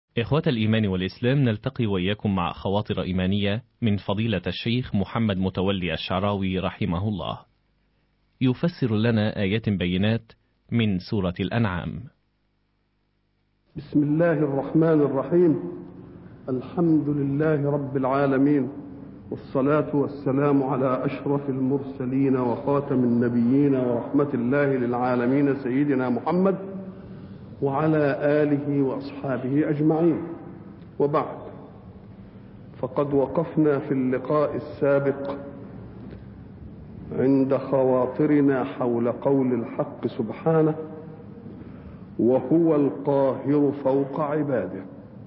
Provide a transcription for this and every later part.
إخوة الإيمان والإسلام نلتقي وإياكم مع خواطر إيمانية من فضيلة الشيخ محمد متولي الشعراوي رحمه الله يفسر لنا آيات بينات من سورة الأنعام بسم الله الرحمن الرحيم الحمد لله رب العالمين والصلاة والسلام على أشرف المرسلين وخاتم النبيين ورحمة الله للعالمين سيدنا محمد وعلى آله وأصحابه أجمعين وبعد فقد وقفنا في اللقاء السابق عند خواطرنا حول قول الحق سبحانه وهو القاهر فوق عباده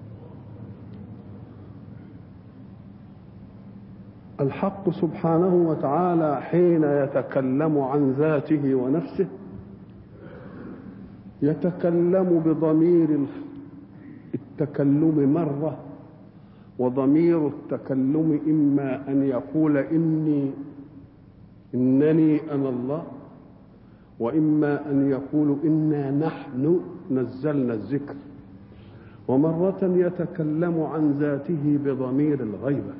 الحق سبحانه وتعالى حين يتكلم عن ذاته ونفسه يتكلم بضمير التكلم مره وضمير التكلم اما ان يقول اني انني انا الله واما ان يقول انا نحن نزلنا الذكر ومره يتكلم عن ذاته بضمير الغيبه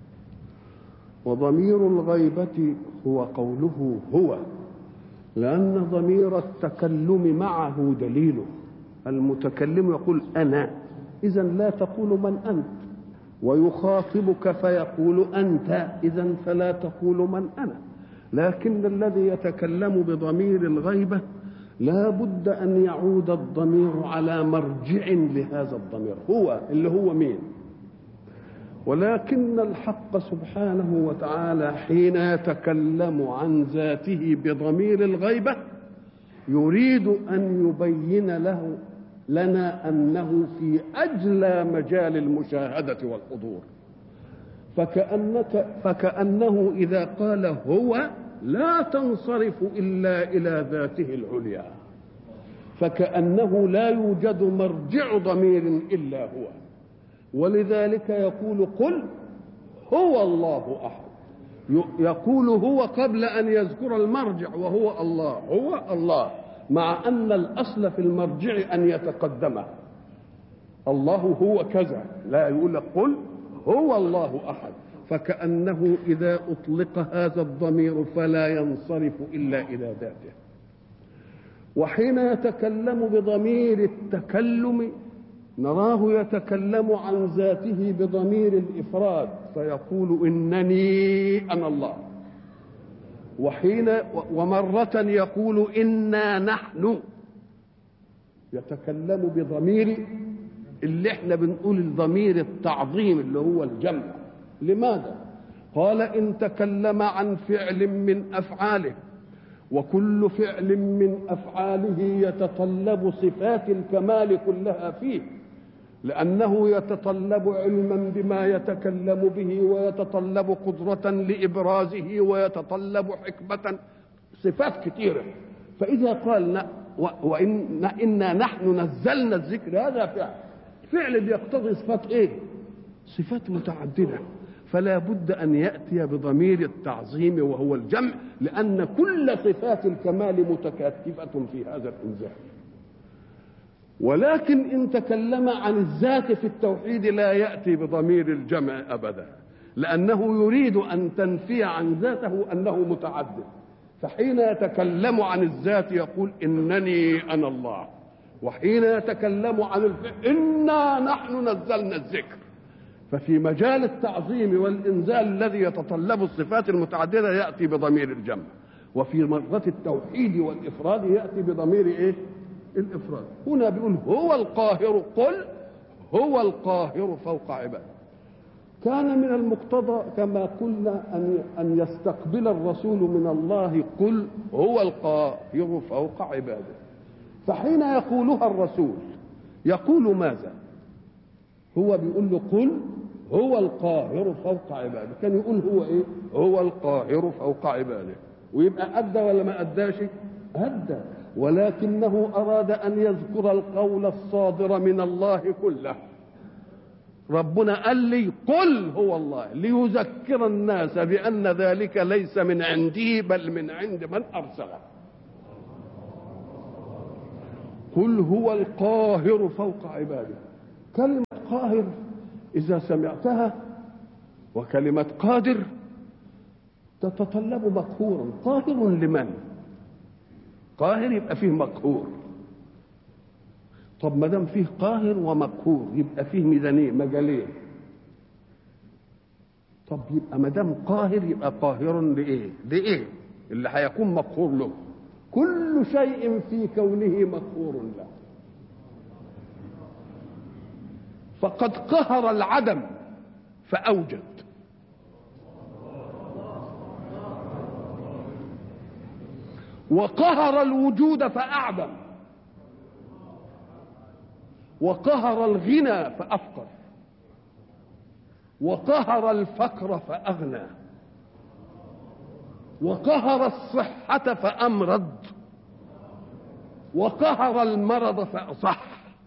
وضمير الغيبه هو قوله هو لأن ضمير التكلم معه دليله المتكلم يقول أنا إذا لا تقول من أنت ويخاطبك فيقول أنت إذا فلا تقول من أنا لكن الذي يتكلم بضمير الغيبة لا بد أن يعود الضمير على مرجع لهذا الضمير هو اللي هو مين ولكن الحق سبحانه وتعالى حين يتكلم عن ذاته بضمير الغيبة يريد أن يبين له لنا أنه في أجلى مجال المشاهدة والحضور فكأنك فكأنه إذا قال هو لا تنصرف إلا إلى ذاته العليا فكأنه لا يوجد مرجع ضمير إلا هو ولذلك يقول قل هو الله احد يقول هو قبل ان يذكر المرجع وهو الله هو الله مع ان الاصل في المرجع ان يتقدمه الله هو كذا لا يقول لك قل هو الله احد فكانه اذا اطلق هذا الضمير فلا ينصرف الا الى ذاته وحين يتكلم بضمير التكلم نراه يتكلم عن ذاته بضمير الافراد فيقول انني انا الله وحين ومره يقول انا نحن يتكلم بضمير اللي احنا بنقول الضمير التعظيم اللي هو الجمع لماذا قال ان تكلم عن فعل من افعاله وكل فعل من افعاله يتطلب صفات الكمال كلها فيه لأنه يتطلب علما بما يتكلم به ويتطلب قدرة لإبرازه ويتطلب حكمة صفات كثيرة فإذا قال وإن إنا نحن نزلنا الذكر هذا فعل فعل بيقتضي صفات إيه؟ صفات متعددة فلا بد أن يأتي بضمير التعظيم وهو الجمع لأن كل صفات الكمال متكاتفة في هذا الإنزال ولكن إن تكلم عن الذات في التوحيد لا يأتي بضمير الجمع أبدا لأنه يريد أن تنفي عن ذاته أنه متعدد فحين يتكلم عن الذات يقول إنني أنا الله وحين يتكلم عن الفعل إنا نحن نزلنا الذكر ففي مجال التعظيم والإنزال الذي يتطلب الصفات المتعددة يأتي بضمير الجمع وفي مرة التوحيد والإفراد يأتي بضمير إيه؟ الافراد هنا بيقول هو القاهر قل هو القاهر فوق عباده كان من المقتضى كما قلنا ان ان يستقبل الرسول من الله قل هو القاهر فوق عباده فحين يقولها الرسول يقول ماذا هو بيقول له قل هو القاهر فوق عباده كان يقول هو ايه هو القاهر فوق عباده ويبقى ادى ولا ما اداش ادى ولكنه أراد أن يذكر القول الصادر من الله كله ربنا قال لي قل هو الله ليذكر الناس بأن ذلك ليس من عنده بل من عند من أرسله قل هو القاهر فوق عباده كلمة قاهر إذا سمعتها وكلمة قادر تتطلب مقهورا قاهر لمن قاهر يبقى فيه مقهور طب ما دام فيه قاهر ومقهور يبقى فيه ميزانيه مجالين طب يبقى ما دام قاهر يبقى قاهر لايه لايه اللي هيكون مقهور له كل شيء في كونه مقهور له فقد قهر العدم فأوجد وقهر الوجود فأعدم وقهر الغنى فأفقر وقهر الفقر فأغنى وقهر الصحة فأمرض وقهر المرض فأصح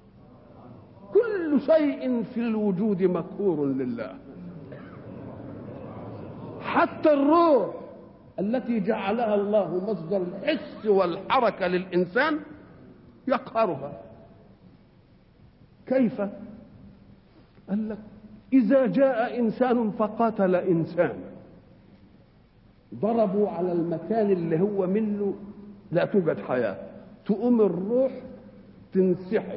كل شيء في الوجود مقهور لله حتى الروح التي جعلها الله مصدر الحس والحركة للإنسان يقهرها كيف؟ قال لك إذا جاء إنسان فقاتل إنسان ضربوا على المكان اللي هو منه لا توجد حياة تقوم الروح تنسحب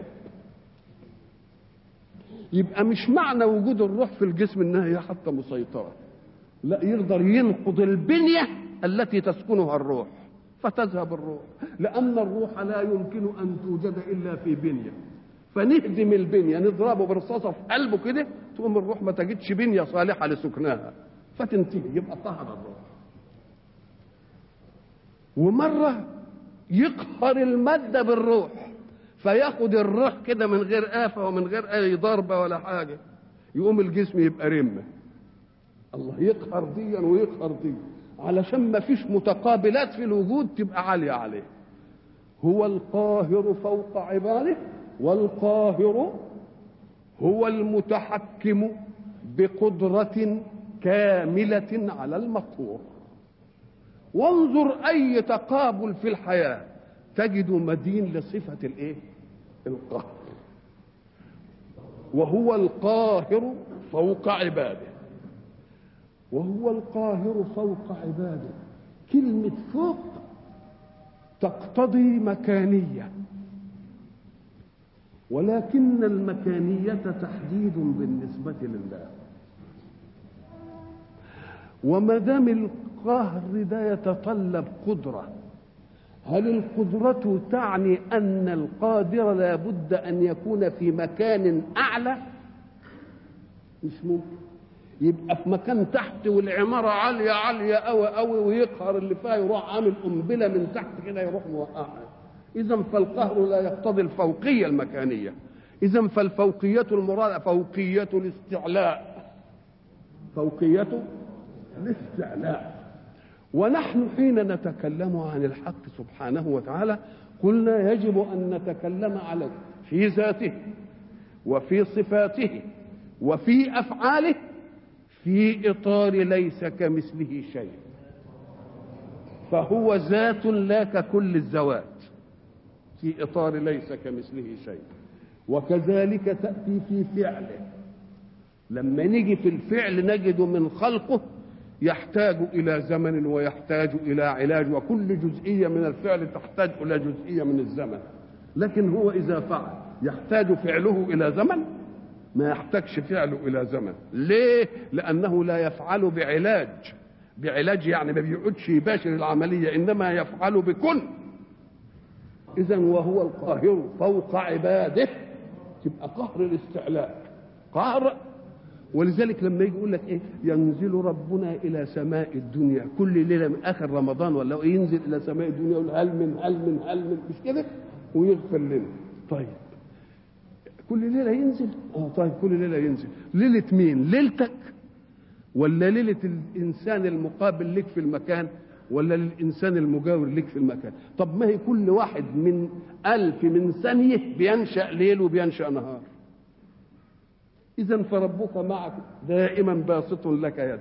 يبقى مش معنى وجود الروح في الجسم انها هي حتى مسيطره لا يقدر ينقض البنيه التي تسكنها الروح فتذهب الروح لان الروح لا يمكن ان توجد الا في بنيه فنهدم البنيه نضربه برصاصه في قلبه كده تقوم الروح ما تجدش بنيه صالحه لسكنها فتنتهي يبقى طهر الروح ومره يقهر الماده بالروح فياخد الروح كده من غير آفة ومن غير أي ضربة ولا حاجة يقوم الجسم يبقى رمة الله يقهر ديا ويقهر دي علشان ما فيش متقابلات في الوجود تبقى عالية عليه هو القاهر فوق عباده والقاهر هو المتحكم بقدرة كاملة على المقهور وانظر أي تقابل في الحياة تجد مدين لصفة الايه القهر وهو القاهر فوق عباده وهو القاهر فوق عباده كلمة فوق تقتضي مكانية ولكن المكانية تحديد بالنسبة لله وما دام القهر ده يتطلب قدره هل القدرة تعني أن القادر لا بد أن يكون في مكان أعلى مش ممكن يبقى في مكان تحت والعمارة عالية عالية أوي أوي ويقهر اللي فيها يروح عامل قنبلة من تحت كده يروح موقعها إذا فالقهر لا يقتضي الفوقية المكانية إذا فالفوقية المراد فوقية الاستعلاء فوقية الاستعلاء ونحن حين نتكلم عن الحق سبحانه وتعالى قلنا يجب ان نتكلم على في ذاته وفي صفاته وفي افعاله في اطار ليس كمثله شيء فهو ذات لا ككل الذوات في اطار ليس كمثله شيء وكذلك تاتي في فعله لما نيجي في الفعل نجد من خلقه يحتاج إلى زمن ويحتاج إلى علاج وكل جزئية من الفعل تحتاج إلى جزئية من الزمن لكن هو إذا فعل يحتاج فعله إلى زمن ما يحتاجش فعله إلى زمن ليه؟ لأنه لا يفعل بعلاج بعلاج يعني ما بيقعدش يباشر العملية إنما يفعل بكن إذا وهو القاهر فوق عباده تبقى قهر الاستعلاء قهر ولذلك لما يجي يقول لك ايه ينزل ربنا الى سماء الدنيا كل ليله من اخر رمضان ولا ينزل الى سماء الدنيا يقول هل من هل من هل من مش كده ويغفر لنا طيب كل ليله ينزل اه طيب كل ليله ينزل ليله مين ليلتك ولا ليله الانسان المقابل لك في المكان ولا للانسان المجاور لك في المكان طب ما هي كل واحد من الف من ثانيه بينشا ليل وبينشا نهار إذا فربك معك دائما باسط لك يده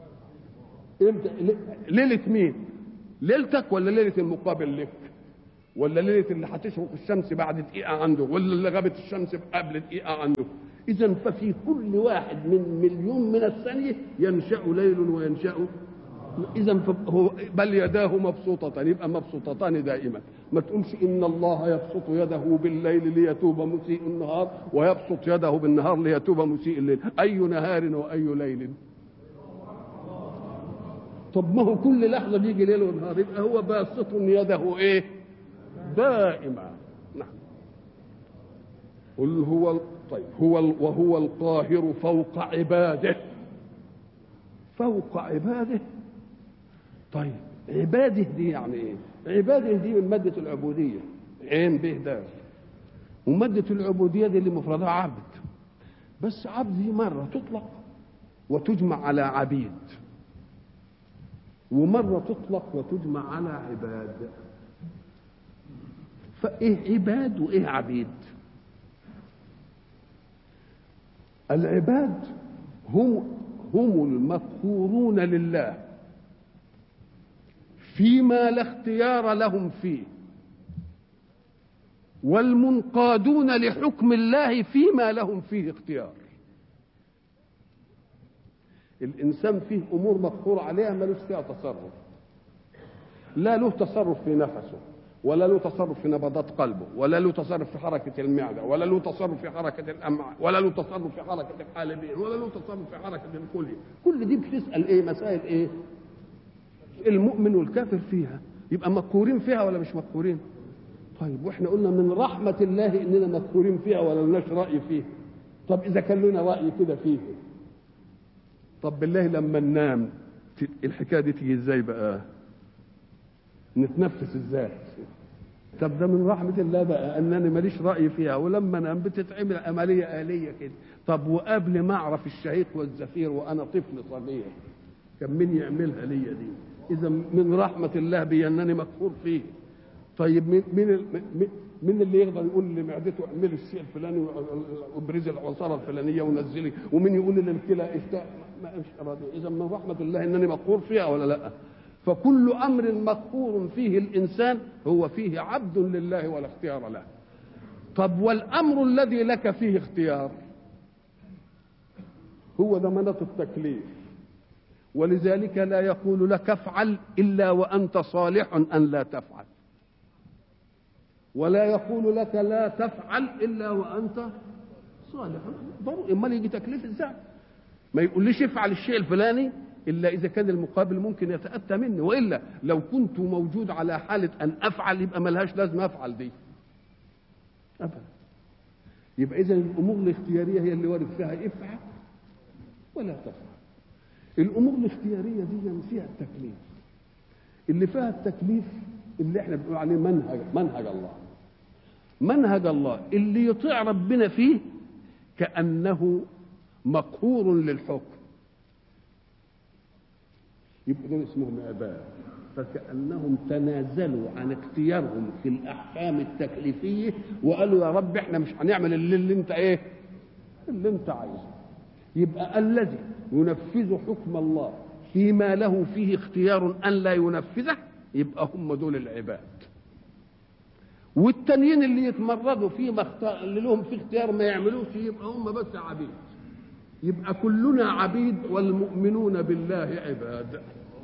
امتى ليلة مين؟ ليلتك ولا ليلة المقابل لك؟ ولا ليله اللي هتشرق الشمس بعد دقيقه عنده ولا اللي غابت الشمس قبل دقيقه عنده اذا ففي كل واحد من مليون من الثانيه ينشا ليل وينشا اذا هو بل يداه مبسوطتان يبقى مبسوطتان دائما ما تقولش ان الله يبسط يده بالليل ليتوب مسيء النهار ويبسط يده بالنهار ليتوب مسيء الليل اي نهار واي ليل طب ما هو كل لحظه بيجي ليل ونهار يبقى هو باسط يده ايه دائما نعم قل هو طيب هو وهو القاهر فوق عباده فوق عباده طيب عباده دي يعني ايه عباده دي من مادة العبودية عين به دال ومادة العبودية دي اللي مفردها عبد بس عبد دي مرة تطلق وتجمع على عبيد ومرة تطلق وتجمع على عباد فايه عباد وايه عبيد العباد هم هم المقهورون لله فيما لا اختيار لهم فيه والمنقادون لحكم الله فيما لهم فيه اختيار الانسان فيه امور مقهور عليها ملوش فيها تصرف لا له تصرف في نفسه ولا له تصرف في نبضات قلبه ولا له تصرف في حركة المعدة ولا له تصرف في حركة الأمعاء ولا له تصرف في حركة الحالبين ولا له تصرف في حركة الكلية كل دي بتسأل إيه مسائل إيه المؤمن والكافر فيها يبقى مذكورين فيها ولا مش مذكورين طيب واحنا قلنا من رحمة الله اننا مذكورين فيها ولا لناش رأي فيها طب اذا كان لنا رأي كده فيه طب بالله لما ننام الحكاية دي تيجي ازاي بقى نتنفس ازاي طب ده من رحمة الله بقى انني ماليش رأي فيها ولما انام بتتعمل عملية آلية كده طب وقبل ما اعرف الشهيق والزفير وانا طفل صغير كان مين يعملها ليا دي اذا من رحمه الله بي انني مكفور فيه طيب مين مين مين اللي يقدر يقول لمعدته اعملي الشيء الفلاني وابرزي العنصره الفلانيه ونزلي ومين يقول للكلى اشتاء ما راضي اذا من رحمه الله انني مقهور فيها ولا لا فكل امر مقهور فيه الانسان هو فيه عبد لله ولا اختيار له طب والامر الذي لك فيه اختيار هو ضمانه التكليف ولذلك لا يقول لك افعل الا وانت صالح ان لا تفعل ولا يقول لك لا تفعل الا وانت صالح ضروري امال يجي تكليف ازاي ما يقوليش افعل الشيء الفلاني الا اذا كان المقابل ممكن يتاتى مني والا لو كنت موجود على حاله ان افعل يبقى ملهاش لازمه افعل دي ابدا يبقى اذا الامور الاختياريه هي اللي وارد فيها افعل ولا تفعل الامور الاختياريه دي فيها التكليف اللي فيها التكليف اللي احنا بنقول عليه منهج منهج الله منهج الله اللي يطيع ربنا فيه كانه مقهور للحكم يبقى دول اسمهم عباد فكانهم تنازلوا عن اختيارهم في الاحكام التكليفيه وقالوا يا رب احنا مش هنعمل اللي, اللي انت ايه اللي انت عايزه يبقى الذي ينفذ حكم الله فيما له فيه اختيار ان لا ينفذه يبقى هم دول العباد والتانيين اللي يتمردوا فيما اختار اللي لهم في اختيار ما يعملوش يبقى هم بس عبيد يبقى كلنا عبيد والمؤمنون بالله عباد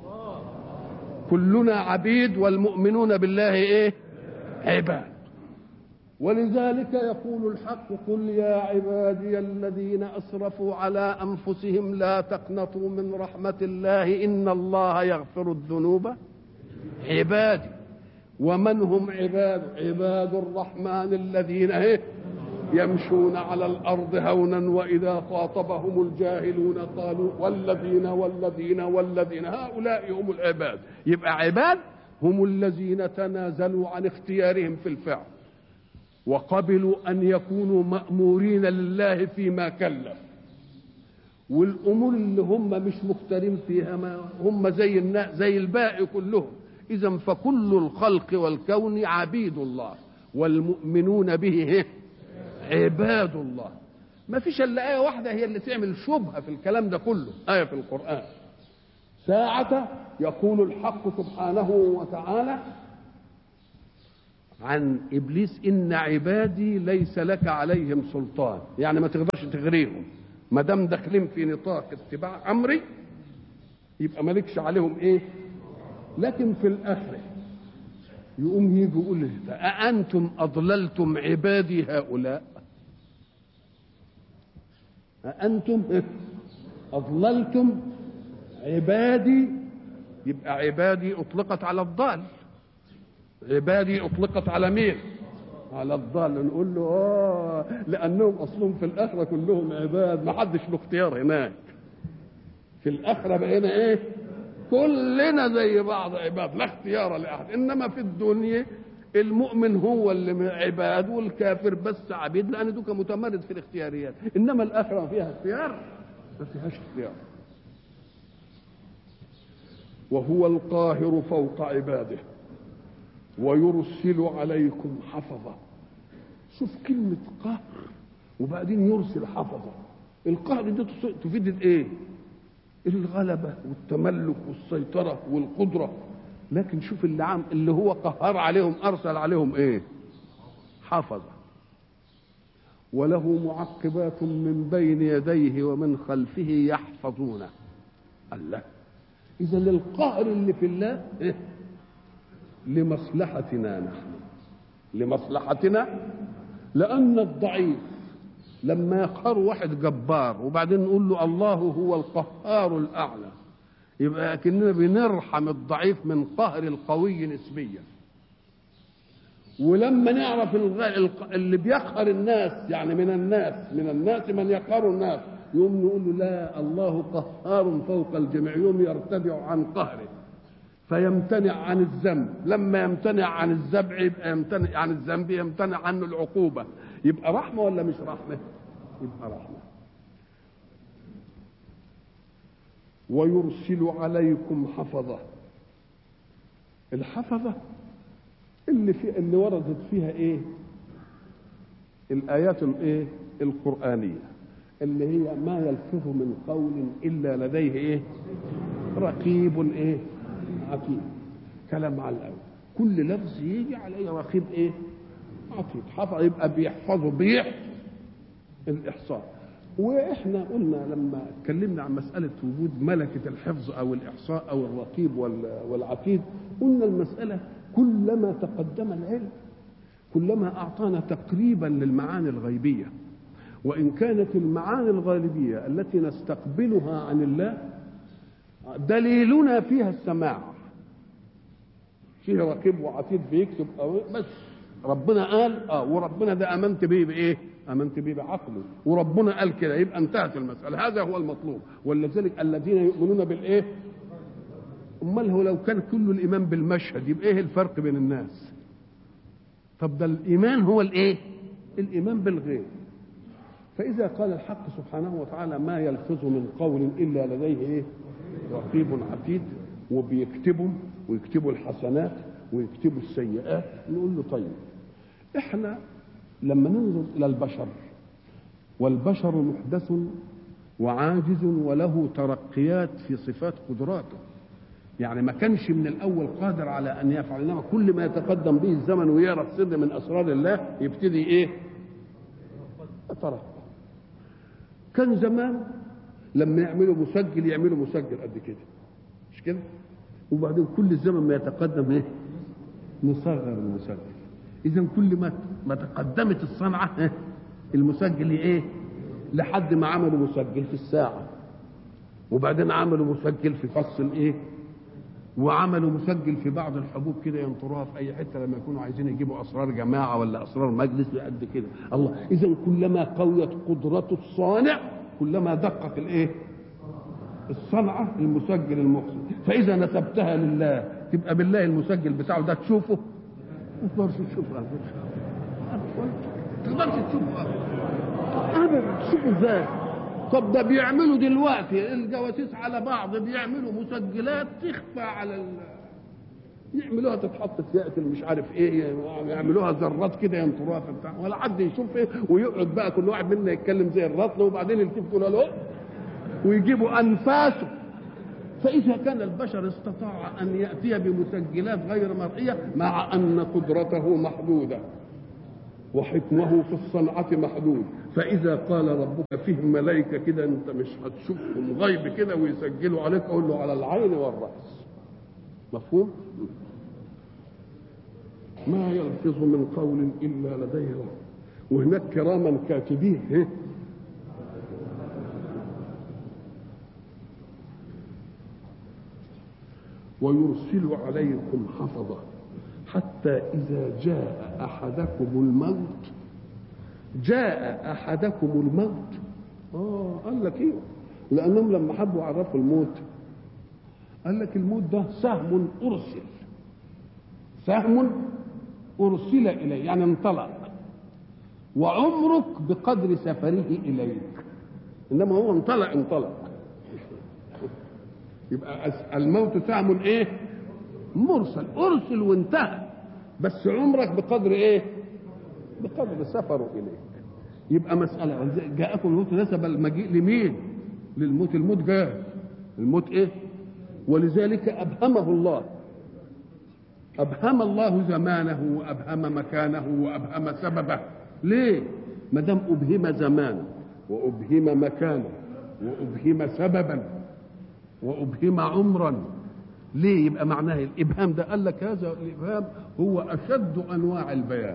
كلنا عبيد والمؤمنون بالله ايه عباد ولذلك يقول الحق قل يا عبادي الذين اسرفوا على انفسهم لا تقنطوا من رحمه الله ان الله يغفر الذنوب عبادي ومن هم عباد عباد الرحمن الذين ايه يمشون على الارض هونا واذا خاطبهم الجاهلون قالوا والذين والذين والذين هؤلاء هم العباد يبقى عباد هم الذين تنازلوا عن اختيارهم في الفعل وقبلوا ان يكونوا مامورين لله فيما كلف والامور اللي هم مش مختارين فيها ما هم زي الناس زي الباقي كلهم اذا فكل الخلق والكون عبيد الله والمؤمنون به عباد الله ما فيش الا ايه واحده هي اللي تعمل شبهه في الكلام ده كله ايه في القران ساعة يقول الحق سبحانه وتعالى عن ابليس ان عبادي ليس لك عليهم سلطان يعني ما تقدرش تغريهم ما دام داخلين في نطاق اتباع امري يبقى مالكش عليهم ايه لكن في الاخره يقوم يجي يقول أأنتم أضللتم عبادي هؤلاء أأنتم أضللتم عبادي يبقى عبادي أطلقت على الضال عبادي أطلقت على مين على الضال نقول له آه لأنهم أصلهم في الآخرة كلهم عباد ما حدش له اختيار هناك في الآخرة بقينا إيه كلنا زي بعض عباد لا اختيار لأحد إنما في الدنيا المؤمن هو اللي عباد والكافر بس عبيد لأن دوك متمرد في الاختياريات إنما الآخرة فيها اختيار ما فيهاش اختيار وهو القاهر فوق عباده ويرسل عليكم حفظة شوف كلمة قهر وبعدين يرسل حفظة القهر دي تفيد ايه الغلبة والتملك والسيطرة والقدرة لكن شوف اللي عام اللي هو قهر عليهم أرسل عليهم إيه حفظة وله معقبات من بين يديه ومن خلفه يحفظونه الله إذا القهر اللي في الله إيه؟ لمصلحتنا نحن لمصلحتنا لأن الضعيف لما يقهر واحد جبار وبعدين نقول له الله هو القهار الاعلى يبقى كاننا بنرحم الضعيف من قهر القوي نسبيا ولما نعرف اللي بيقهر الناس يعني من الناس من الناس من يقهر الناس يوم نقول له لا الله قهار فوق الجميع يوم يرتدع عن قهره فيمتنع عن الذنب لما يمتنع عن الذبح يبقى يمتنع عن الذنب يمتنع عنه العقوبه يبقى رحمة ولا مش رحمة يبقى رحمة ويرسل عليكم حفظة الحفظة اللي في اللي وردت فيها ايه الآيات الايه القرآنية اللي هي ما يلفظ من قول إلا لديه ايه رقيب ايه عتيد كلام على الأول كل لفظ يجي عليه رقيب ايه عطيب حفظ يبقى بيحفظه بيحفظ الإحصاء وإحنا قلنا لما اتكلمنا عن مسألة وجود ملكة الحفظ أو الإحصاء أو الرقيب والعتيد قلنا المسألة كلما تقدم العلم كلما أعطانا تقريبا للمعاني الغيبية وإن كانت المعاني الغالبية التي نستقبلها عن الله دليلنا فيها السماع فيه رقيب وعتيد بيكتب أو بس ربنا قال اه وربنا ده امنت به بايه؟ امنت به بعقله وربنا قال كده يبقى انتهت المساله هذا هو المطلوب ولذلك الذين يؤمنون بالايه؟ امال هو لو كان كل الايمان بالمشهد يبقى ايه الفرق بين الناس؟ طب ده الايمان هو الايه؟ الايمان بالغيب فاذا قال الحق سبحانه وتعالى ما يلفظ من قول الا لديه ايه؟ رقيب عتيد وبيكتبوا ويكتبوا الحسنات ويكتبوا السيئات نقول له طيب احنا لما ننظر الى البشر والبشر محدث وعاجز وله ترقيات في صفات قدراته يعني ما كانش من الاول قادر على ان يفعل انما كل ما يتقدم به الزمن ويعرف سر من اسرار الله يبتدي ايه يترقى كان زمان لما يعملوا مسجل يعملوا مسجل قد كده مش كده وبعدين كل الزمن ما يتقدم ايه نصغر المسجل اذا كل ما ما تقدمت الصنعه المسجل ايه لحد ما عملوا مسجل في الساعه وبعدين عملوا مسجل في فص الايه وعملوا مسجل في بعض الحبوب كده ينطروها في اي حته لما يكونوا عايزين يجيبوا اسرار جماعه ولا اسرار مجلس قد كده الله اذا كلما قويت قدره الصانع كلما دقق الايه الصنعه المسجل المحسن فاذا نسبتها لله تبقى بالله المسجل بتاعه ده تشوفه ما تقدرش تشوفه ما تقدرش تشوفه ابدا تشوفه ازاي طب ده بيعملوا دلوقتي الجواسيس على بعض بيعملوا مسجلات تخفى على ال... يعملوها تتحط في يأكل مش عارف ايه يعملوها ذرات كده ينطروها في بتاع ولا حد يشوف ايه ويقعد بقى كل واحد منا يتكلم زي الرطل وبعدين يلتفتوا له ويجيبوا انفاسه فإذا كان البشر استطاع أن يأتي بمسجلات غير مرئية مع أن قدرته محدودة وحكمه في الصنعة محدود فإذا قال ربك فيه ملائكة كده أنت مش هتشوفهم غيب كده ويسجلوا عليك أقول له على العين والرأس مفهوم؟ ما يلفظ من قول إلا لديه رب وهناك كراما كاتبين ويرسل عليكم حفظه حتى إذا جاء أحدكم الموت جاء أحدكم الموت آه قال لك إيه لأنهم لما حبوا يعرفوا الموت قال لك الموت ده سهم أرسل سهم أرسل إليه يعني انطلق وعمرك بقدر سفره إليك إنما هو انطلق انطلق يبقى الموت سهم ايه مرسل ارسل وانتهى بس عمرك بقدر ايه بقدر سفره اليك يبقى مسألة جاءكم الموت نسب المجيء لمين للموت الموت جاء الموت ايه ولذلك أبهمه الله أبهم الله زمانه وأبهم مكانه وأبهم سببه ليه ما دام أبهم زمانه وأبهم مكانه وأبهم سببا وأبهم عمرا ليه يبقى معناه الإبهام ده قال لك هذا الإبهام هو أشد أنواع البيان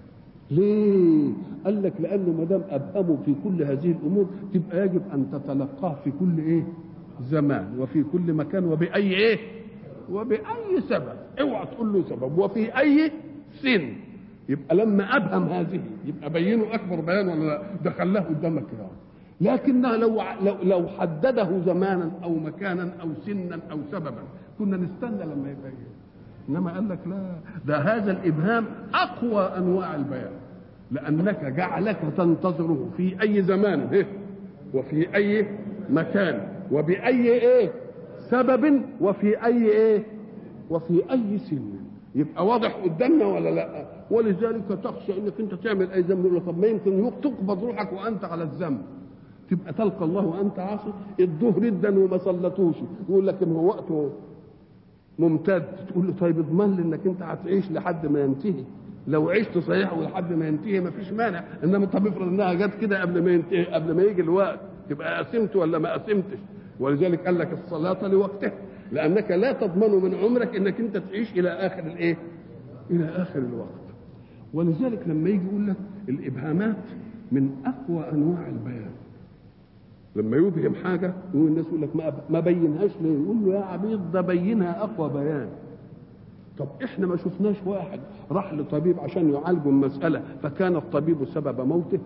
ليه؟ قال لك لأنه ما دام أبهمه في كل هذه الأمور تبقى يجب أن تتلقاه في كل إيه؟ زمان وفي كل مكان وبأي إيه؟ وبأي سبب اوعى تقول له سبب وفي أي سن يبقى لما أبهم هذه يبقى بينه أكبر بيان ولا لا؟ ده خلاه قدامك كده لكنها لو لو لو حدده زمانا او مكانا او سنا او سببا كنا نستنى لما يبين انما قال لك لا ده هذا الابهام اقوى انواع البيان لانك جعلك تنتظره في اي زمان إيه؟ وفي اي مكان وباي ايه سبب وفي اي ايه وفي اي سن يبقى واضح قدامنا ولا لا ولذلك تخشى انك انت تعمل اي ذنب طب ما يمكن تقبض روحك وانت على الذنب تبقى تلقى الله وانت عاصي الظهر جدا وما صلتوش يقول لك هو وقته ممتد تقول له طيب اضمن لي انك انت هتعيش لحد ما ينتهي لو عشت صحيح ولحد ما ينتهي ما فيش مانع انما طب افرض انها جت كده قبل ما ينتهي قبل ما يجي الوقت تبقى قسمت ولا ما قسمتش ولذلك قال لك الصلاه لوقتها لانك لا تضمن من عمرك انك انت تعيش الى اخر الايه؟ الى اخر الوقت ولذلك لما يجي يقول لك الابهامات من اقوى انواع البيان لما يبهم حاجة يقول الناس يقول لك ما, ما بينهاش ليه؟ يقول له يا عبيد ده بينها أقوى بيان. طب احنا ما شفناش واحد راح لطبيب عشان يعالجه المسألة فكان الطبيب سبب موته.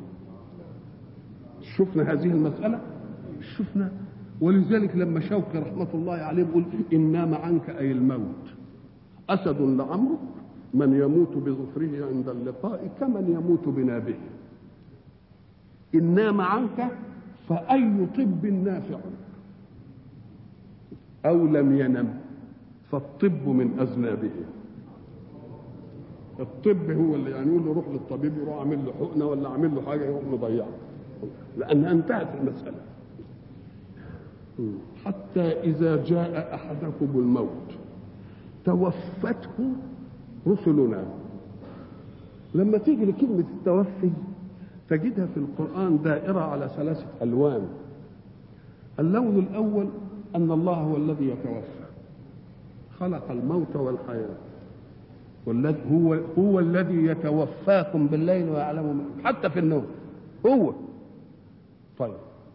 شفنا هذه المسألة؟ شفنا ولذلك لما شوقي رحمة الله عليه بيقول إن نام عنك أي الموت أسد لعمرك من يموت بظفره عند اللقاء كمن يموت بنابه إن نام عنك فأي طب نافع أو لم ينم فالطب من أذنابه الطب هو اللي يعني يقول له روح للطبيب يروح عامل له حقنه ولا عامل له حاجه يروح مضيعه لانها انتهت المساله حتى اذا جاء احدكم الموت توفته رسلنا لما تيجي لكلمه التوفي تجدها في القرآن دائرة على ثلاثة ألوان اللون الأول أن الله هو الذي يتوفى خلق الموت والحياة والذي هو هو الذي يتوفاكم بالليل ويعلم حتى في النوم هو طيب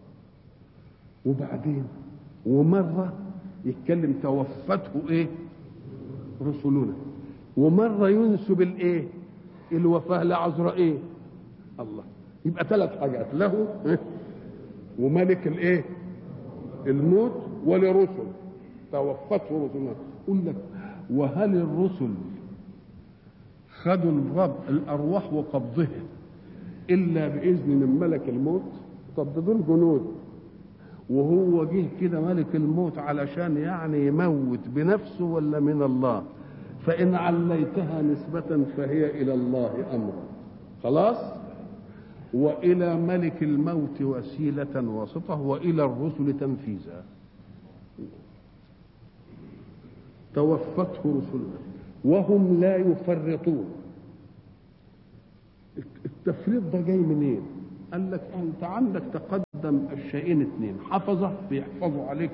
وبعدين ومرة يتكلم توفته ايه رسلنا ومرة ينسب الايه الوفاة لعزرائيل الله يبقى ثلاث حاجات له وملك الايه الموت ولرسل توفته رسلنا يقول لك وهل الرسل خدوا الرب الارواح وقبضها الا باذن من ملك الموت طب ده دول جنود وهو جه كده ملك الموت علشان يعني يموت بنفسه ولا من الله فان عليتها نسبه فهي الى الله امرا خلاص والى ملك الموت وسيله واسطه والى الرسل تنفيذا توفته رسلنا وهم لا يفرطون التفريط ده جاي منين قال لك انت عندك تقدم الشيئين اثنين حفظه بيحفظوا عليك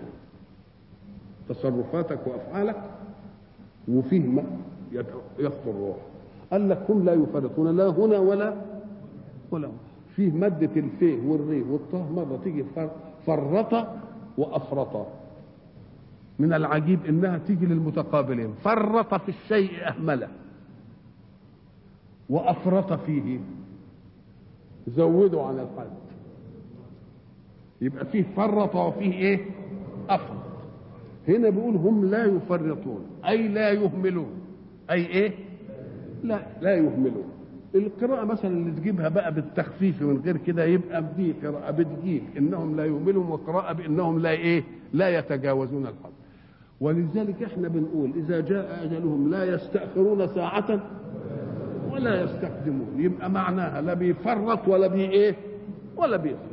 تصرفاتك وافعالك وفيه ما يخطر الروح قال لك هم لا يفرطون لا هنا ولا ولا فيه مادة الفيه والري والطه مرة تيجي فرط وأفرط من العجيب إنها تيجي للمتقابلين فرط في الشيء أهمله وأفرط فيه زودوا عن الحد يبقى فيه فرط وفيه ايه افرط هنا بيقول هم لا يفرطون اي لا يهملون اي ايه لا لا يهملون القراءة مثلا اللي تجيبها بقى بالتخفيف من غير كده يبقى دي قراءة بتجيب انهم لا يهملون وقراءة بانهم لا ايه لا يتجاوزون الحد ولذلك احنا بنقول اذا جاء اجلهم لا يستأخرون ساعة ولا يستقدمون يبقى معناها لا بيفرط ولا بي ايه ولا بيفرط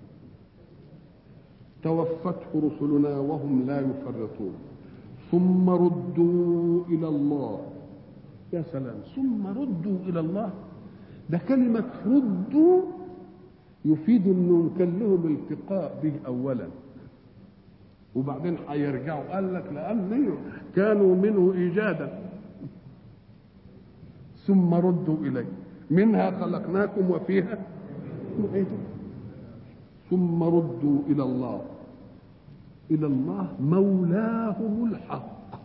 توفته رسلنا وهم لا يفرطون ثم ردوا الى الله يا سلام ثم ردوا الى الله ده كلمة ردوا يفيد انهم كان لهم التقاء به اولا وبعدين هيرجعوا قال لك لان كانوا منه ايجادا ثم ردوا إليه منها خلقناكم وفيها نعيدكم ثم ردوا إلى الله إلى الله مولاهم الحق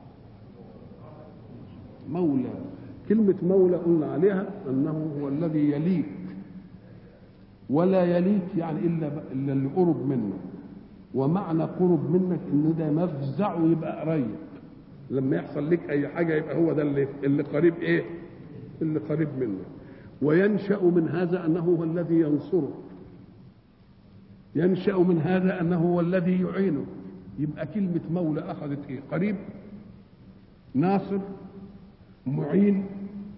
مولى كلمة مولى قلنا عليها أنه هو الذي يليك ولا يليك يعني إلا إلا اللي قرب منه ومعنى قرب منك إن ده مفزع ويبقى قريب لما يحصل لك أي حاجة يبقى هو ده اللي اللي قريب إيه؟ اللي قريب منه وينشأ من هذا أنه هو الذي ينصره ينشأ من هذا أنه هو الذي يعينه يبقى كلمة مولى أخذت إيه قريب ناصر معين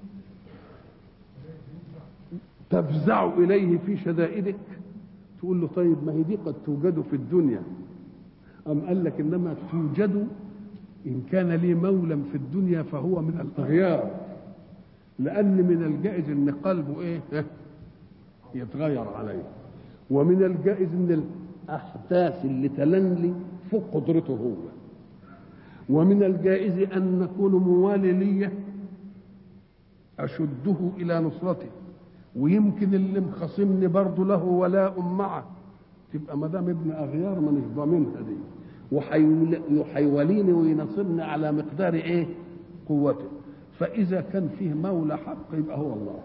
تفزع إليه في شدائدك تقول له طيب ما هي دي قد توجد في الدنيا أم قال لك إنما توجد إن كان لي مولى في الدنيا فهو من الأغيار لأن من الجائز إن قلبه إيه؟ يتغير عليه ومن الجائز إن الأحداث اللي تلنلي فوق قدرته هو ومن الجائز أن نكون موالي لي أشده إلى نصرته ويمكن اللي مخاصمني برضه له ولاء معه تبقى ما دام ابن أغيار مانيش ضامنها دي وحيوليني وينصرني على مقدار إيه؟ قوته فإذا كان فيه مولى حق يبقى هو الله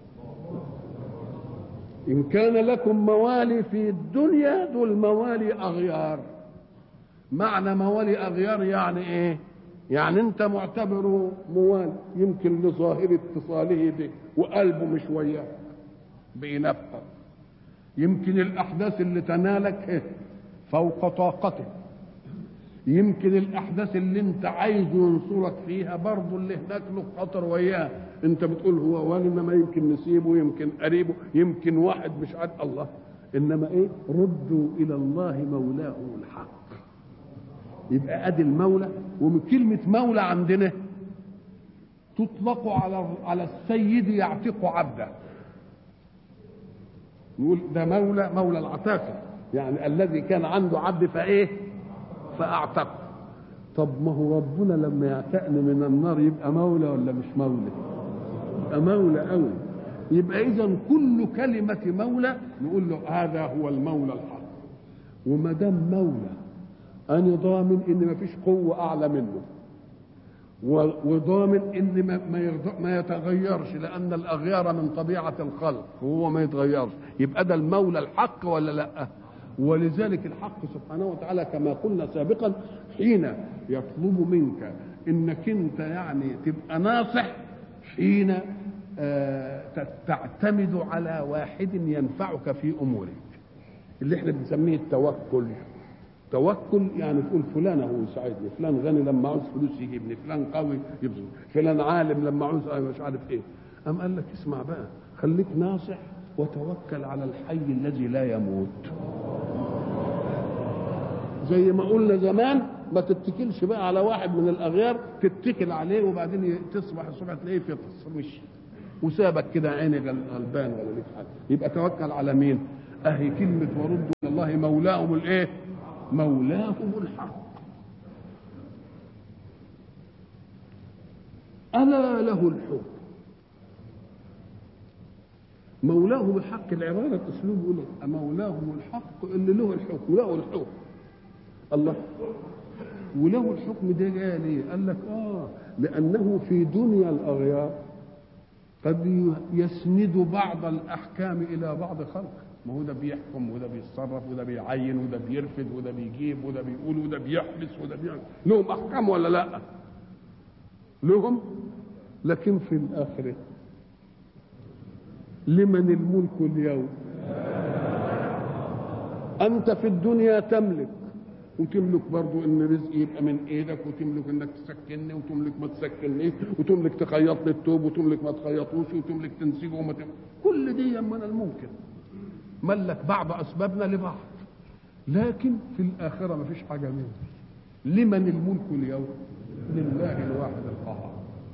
إن كان لكم موالي في الدنيا دول موالي أغيار معنى موالي أغيار يعني إيه يعني أنت معتبره موالي يمكن لظاهر اتصاله به وقلبه مش وياه بينفق يمكن الأحداث اللي تنالك إيه؟ فوق طاقته يمكن الاحداث اللي انت عايزه ينصرك فيها برضه اللي هناك له خطر وياه انت بتقول هو والنا ما يمكن نسيبه يمكن قريبه يمكن واحد مش عارف الله انما ايه ردوا الى الله مولاه الحق يبقى ادي المولى ومن كلمه مولى عندنا تطلق على على السيد يعتق عبده نقول ده مولى مولى العتاقه يعني الذي كان عنده عبد فايه فاعتق طب ما هو ربنا لما يعتقني من النار يبقى مولى ولا مش مولى يبقى مولى قوي يبقى اذا كل كلمه مولى نقول له هذا هو المولى الحق وما دام مولى انا ضامن ان ما فيش قوه اعلى منه وضامن ان ما ما, ما يتغيرش لان الاغيار من طبيعه الخلق وهو ما يتغيرش يبقى ده المولى الحق ولا لا ولذلك الحق سبحانه وتعالى كما قلنا سابقا حين يطلب منك انك انت يعني تبقى ناصح حين آه تعتمد على واحد ينفعك في امورك اللي احنا بنسميه التوكل توكل يعني تقول فلان هو يساعدني فلان غني لما عاوز فلوس يجيبني فلان قوي يبذل فلان عالم لما عاوز مش عارف ايه أم قال لك اسمع بقى خليك ناصح وتوكل على الحي الذي لا يموت زي ما قلنا زمان ما تتكلش بقى على واحد من الاغيار تتكل عليه وبعدين تصبح الصبح تلاقيه فطس مشي وسابك كده عيني غلبان ولا ليك حاجه يبقى توكل على مين؟ اهي كلمه وردوا الى الله مولاهم الايه؟ مولاهم الحق ألا له الحكم مولاهم الحق العبارة أسلوب يقول لك مولاهم الحق اللي له الحكم له الحكم الله وله الحكم ده جاي ليه؟ قال لك اه لأنه في دنيا الأغيار قد يسند بعض الأحكام إلى بعض خلق ما هو ده بيحكم وده بيتصرف وده بيعين وده بيرفد وده بيجيب وده بيقول وده بيحبس وده بيعمل لهم أحكام ولا لأ؟ لهم لكن في الآخرة لمن الملك اليوم أنت في الدنيا تملك وتملك برضو ان رزقي يبقى من ايدك وتملك انك تسكنني وتملك ما تسكننيش وتملك تخيط لي التوب وتملك ما تخيطوش وتملك تنسجه وما تملك. كل دي من الممكن ملك بعض اسبابنا لبعض لكن في الاخره ما فيش حاجه منه لمن الملك اليوم لله الواحد القهار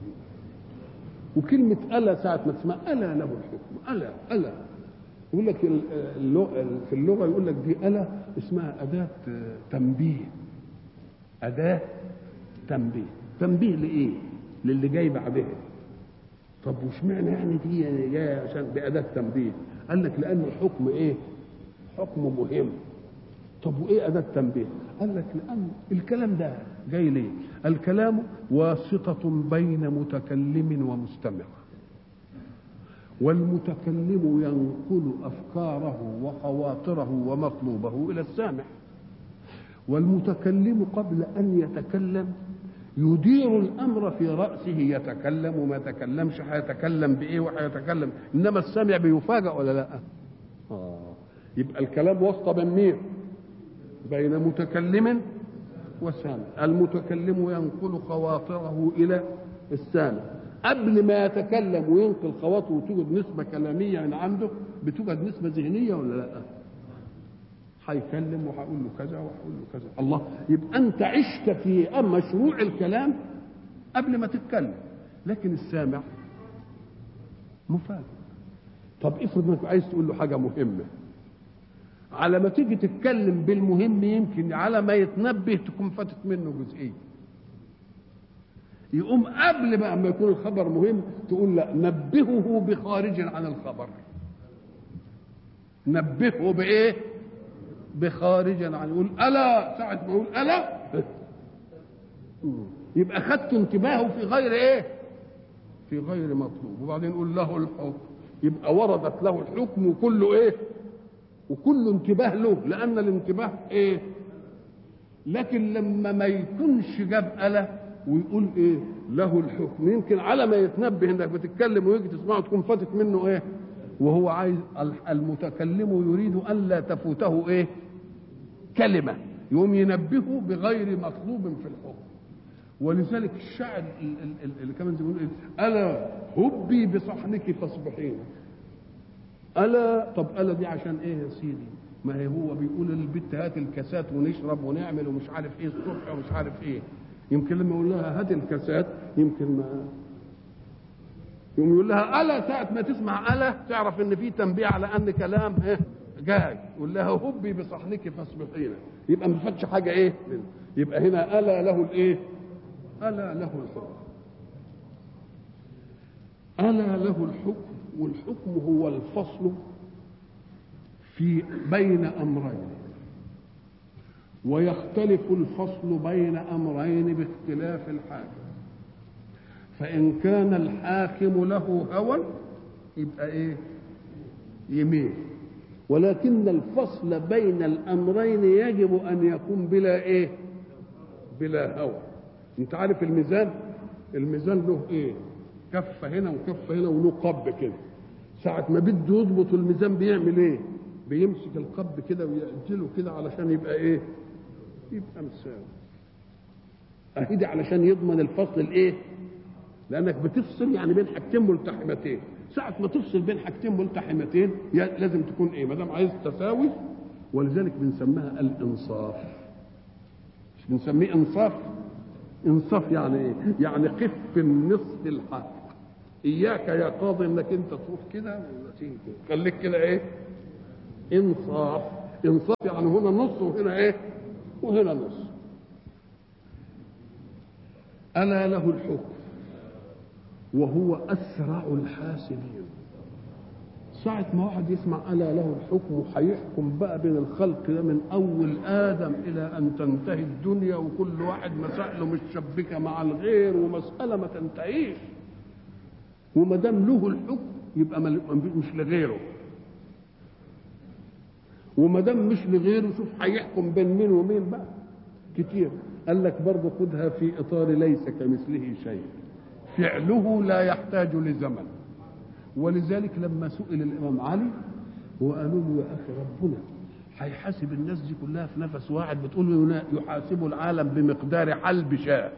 وكلمة ألا ساعة ما تسمع ألا له الحكم ألا ألا يقول لك في اللغة يقول لك دي ألا اسمها أداة تنبيه أداة تنبيه تنبيه لإيه؟ للي جاي بعدها طب وش معنى يعني دي جاية عشان بأداة تنبيه؟ قال لك لأن الحكم إيه؟ حكم مهم طب وايه اداه تنبيه قال لك لان الكلام ده جاي ليه الكلام واسطه بين متكلم ومستمع والمتكلم ينقل افكاره وخواطره ومطلوبه الى السامع والمتكلم قبل ان يتكلم يدير الامر في راسه يتكلم وما يتكلمش هيتكلم بايه وهيتكلم انما السامع بيفاجئ ولا لا آه. يبقى الكلام واسطه بين مين بين متكلم وسامع المتكلم ينقل خواطره الى السامع قبل ما يتكلم وينقل خواطره وتوجد نسبة كلامية من عنده بتوجد نسبة ذهنية ولا لا؟ هيكلم وهقول له كذا وهقول له كذا الله يبقى أنت عشت في مشروع الكلام قبل ما تتكلم لكن السامع مفاجئ طب افرض انك عايز تقول له حاجة مهمة على ما تيجي تتكلم بالمهم يمكن على ما يتنبه تكون فاتت منه جزئيه يقوم قبل بقى ما يكون الخبر مهم تقول لا نبهه بخارج عن الخبر نبهه بايه بخارج عن يقول الا ساعه ما يقول الا يبقى خدت انتباهه في غير ايه في غير مطلوب وبعدين يقول له الحكم يبقى وردت له الحكم وكله ايه وكل انتباه له لان الانتباه ايه لكن لما ما يكونش جاب اله ويقول ايه له الحكم يمكن على ما يتنبه انك بتتكلم ويجي تسمعه تكون فاتت منه ايه وهو عايز المتكلم يريد ان لا تفوته ايه كلمه يقوم ينبهه بغير مطلوب في الحكم ولذلك الشاعر اللي كمان زي بيقول ايه الا هبي بصحنك فاصبحين الا طب الا دي عشان ايه يا سيدي ما هي هو بيقول للبت هات الكاسات ونشرب ونعمل ومش عارف ايه الصبح ومش عارف ايه يمكن لما يقول لها هات الكاسات يمكن ما يقوم يقول لها الا ساعه ما تسمع الا تعرف ان في تنبيه على ان كلام ايه جاي يقول لها هبي بصحنك فاصبحين يبقى ما فاتش حاجه ايه يبقى هنا الا له الايه الا له الحكم الا له الحكم والحكم هو الفصل في بين امرين ويختلف الفصل بين امرين باختلاف الحاكم فان كان الحاكم له هوى يبقى ايه يميل ولكن الفصل بين الامرين يجب ان يكون بلا ايه بلا هوى انت عارف الميزان الميزان له ايه كفه هنا وكفه هنا وله قب كده ساعة ما بده يضبط الميزان بيعمل ايه؟ بيمسك القب كده ويأجله كده علشان يبقى ايه؟ يبقى مساوي. اهدي علشان يضمن الفصل الايه؟ لانك بتفصل يعني بين حاجتين ملتحمتين، ساعة ما تفصل بين حاجتين ملتحمتين لازم تكون ايه؟ ما دام عايز تساوي ولذلك بنسميها الانصاف. مش بنسميه انصاف انصاف يعني ايه يعني قف النصف الحق اياك يا قاضي انك انت تروح كده ولا تيجي كده خليك كده ايه انصاف انصاف يعني هنا نص وهنا ايه وهنا نص الا له الحكم وهو اسرع الحاسبين ساعة ما واحد يسمع ألا له الحكم هيحكم بقى بين الخلق ده من أول آدم إلى أن تنتهي الدنيا وكل واحد مسائله متشبكة مع الغير ومسألة ما تنتهيش وما دام له الحكم يبقى مش لغيره وما دام مش لغيره شوف هيحكم بين مين ومين بقى كتير قال لك برضه خدها في اطار ليس كمثله شيء فعله لا يحتاج لزمن ولذلك لما سئل الامام علي وقالوا له يا اخي ربنا هيحاسب الناس دي كلها في نفس واحد بتقول له يحاسب العالم بمقدار حلب شاة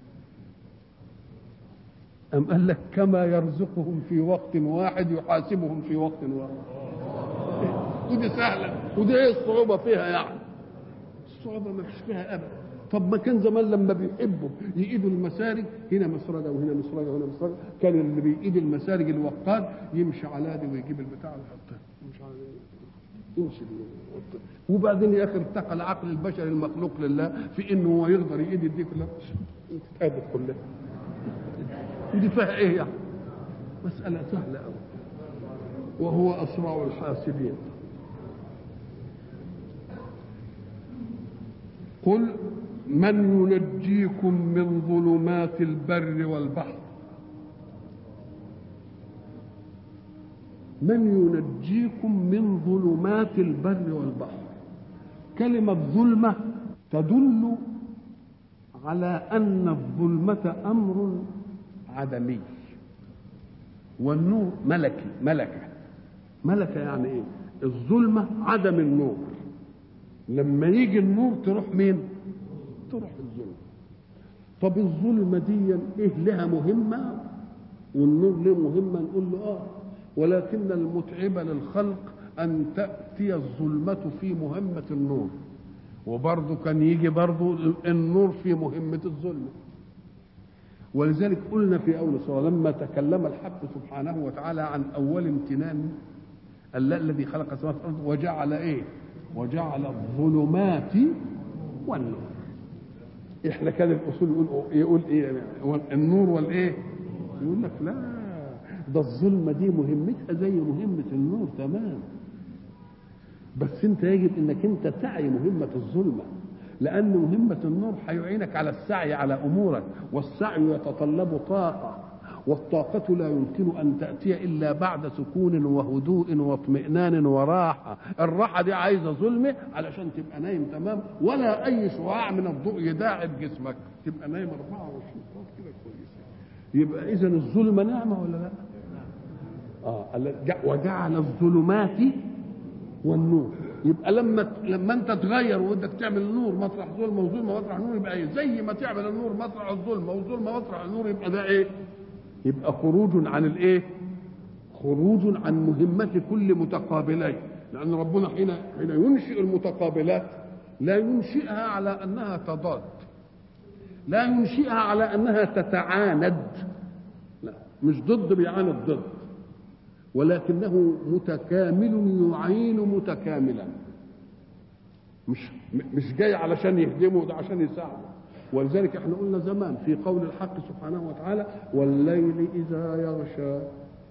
أم قال لك كما يرزقهم في وقت واحد يحاسبهم في وقت واحد ودي سهلة ودي ايه الصعوبة فيها يعني الصعوبة ما فيش فيها أبدا طب ما كان زمان لما بيحبوا يقيدوا المسارج هنا مسرجة وهنا مسرجة وهنا مسرجة كان اللي بيقيد المسارج الوقاد يمشي على دي ويجيب البتاع ويحطها يمشي على دي يمشي دي وبعدين يا اخي ارتقى العقل البشري المخلوق لله في انه هو يقدر يقيد دي كلها تتقادت كلها ودي فيها ايه يعني مسألة سهلة أوي وهو أسرع الحاسبين قل من ينجيكم من ظلمات البر والبحر من ينجيكم من ظلمات البر والبحر كلمة ظلمة تدل على أن الظلمة أمر عدمي والنور ملكي ملكة ملكة يعني ايه الظلمة عدم النور لما يجي النور تروح مين تروح الظلمة طب الظلمة دي ايه لها مهمة والنور له مهمة نقول له اه ولكن المتعب للخلق ان تأتي الظلمة في مهمة النور وبرضه كان يجي برضه النور في مهمة الظلمة ولذلك قلنا في اول سوره لما تكلم الحق سبحانه وتعالى عن اول امتنان الذي خلق السماوات والارض وجعل ايه؟ وجعل الظلمات والنور. احنا كان الاصول يقول يقول ايه؟ النور والايه؟ يقول لك لا ده الظلمه دي مهمتها زي مهمه النور تمام. بس انت يجب انك انت تعي مهمه الظلمه. لأن مهمة النور هيعينك على السعي على أمورك والسعي يتطلب طاقة والطاقة لا يمكن أن تأتي إلا بعد سكون وهدوء واطمئنان وراحة الراحة دي عايزة ظلمة علشان تبقى نايم تمام ولا أي شعاع من الضوء يداعب جسمك تبقى نايم 24 ساعة كده كويسة يبقى إذا الظلمة نعمة ولا لا؟ آه وجعل الظلمات والنور يبقى لما لما انت تغير وبدك تعمل نور مطرح ظلمه وظلمه مطرح نور يبقى ايه؟ زي ما تعمل النور مطرح الظلمه والظلمه مطرح النور يبقى ده ايه؟ يبقى خروج عن الايه؟ خروج عن مهمة كل متقابلين لأن ربنا حين حين ينشئ المتقابلات لا ينشئها على أنها تضاد لا ينشئها على أنها تتعاند لا مش ضد بيعاند ضد ولكنه متكامل يعين متكاملا مش مش جاي علشان يهدمه ده عشان يساعده ولذلك احنا قلنا زمان في قول الحق سبحانه وتعالى والليل اذا يغشى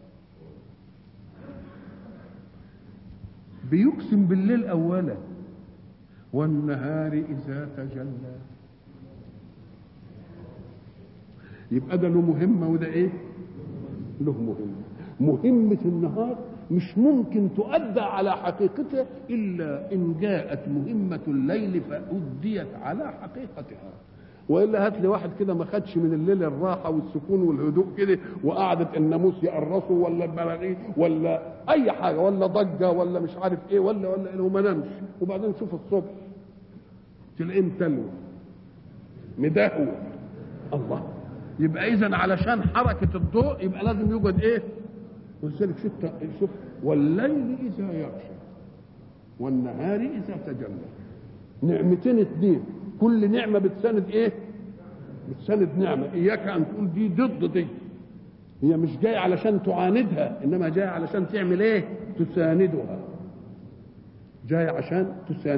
بيقسم بالليل اولا والنهار اذا تجلى يبقى ده له مهمه وده ايه له مهمه مهمة النهار مش ممكن تؤدى على حقيقتها إلا إن جاءت مهمة الليل فأديت على حقيقتها والا هات لي واحد كده ما خدش من الليل الراحه والسكون والهدوء كده وقعدت الناموس يقرصه ولا البراغيث ولا اي حاجه ولا ضجه ولا مش عارف ايه ولا ولا إيه وما نامش وبعدين شوف الصبح تلاقيه متلو مدهور الله يبقى اذا علشان حركه الضوء يبقى لازم يوجد ايه؟ ولذلك شوف شوف والليل اذا يغشى والنهار اذا تجلى نعمتين اثنين كل نعمة بتساند ايه بتساند نعمة اياك ان تقول دي ضد دي هي مش جاية علشان تعاندها انما جاية علشان تعمل ايه تساندها جاية عشان تساندها